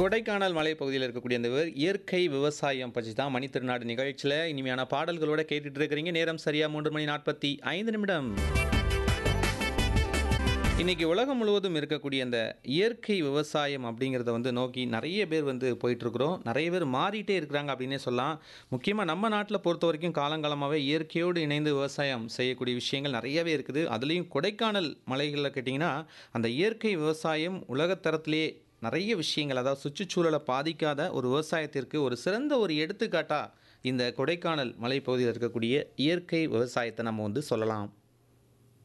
கொடைக்கானல் மலைப்பகுதியில் இருக்கக்கூடிய இந்த வே- இயற்கை விவசாயம் பற்றி தான் மணித்திருநாடு நிகழ்ச்சியில் இனிமையான பாடல்களோட கேட்டுட்டு இருக்கிறீங்க நேரம் சரியா மூன்று மணி நாற்பத்தி ஐந்து நிமிடம் இன்னைக்கு உலகம் முழுவதும் இருக்கக்கூடிய அந்த இயற்கை விவசாயம் அப்படிங்கிறத வந்து நோக்கி நிறைய பேர் வந்து போயிட்டுருக்குறோம் நிறைய பேர் மாறிட்டே இருக்கிறாங்க அப்படின்னே சொல்லலாம் முக்கியமாக நம்ம நாட்டில் பொறுத்த வரைக்கும் காலங்காலமாகவே இயற்கையோடு இணைந்து விவசாயம் செய்யக்கூடிய விஷயங்கள் நிறையவே இருக்குது அதுலேயும் கொடைக்கானல் மலைகளில் கேட்டிங்கன்னா அந்த இயற்கை விவசாயம் உலகத்தரத்திலே நிறைய விஷயங்கள் அதாவது சுற்றுச்சூழலை பாதிக்காத ஒரு விவசாயத்திற்கு ஒரு சிறந்த ஒரு எடுத்துக்காட்டாக இந்த கொடைக்கானல் மலைப்பகுதியில் இருக்கக்கூடிய இயற்கை விவசாயத்தை நம்ம வந்து சொல்லலாம்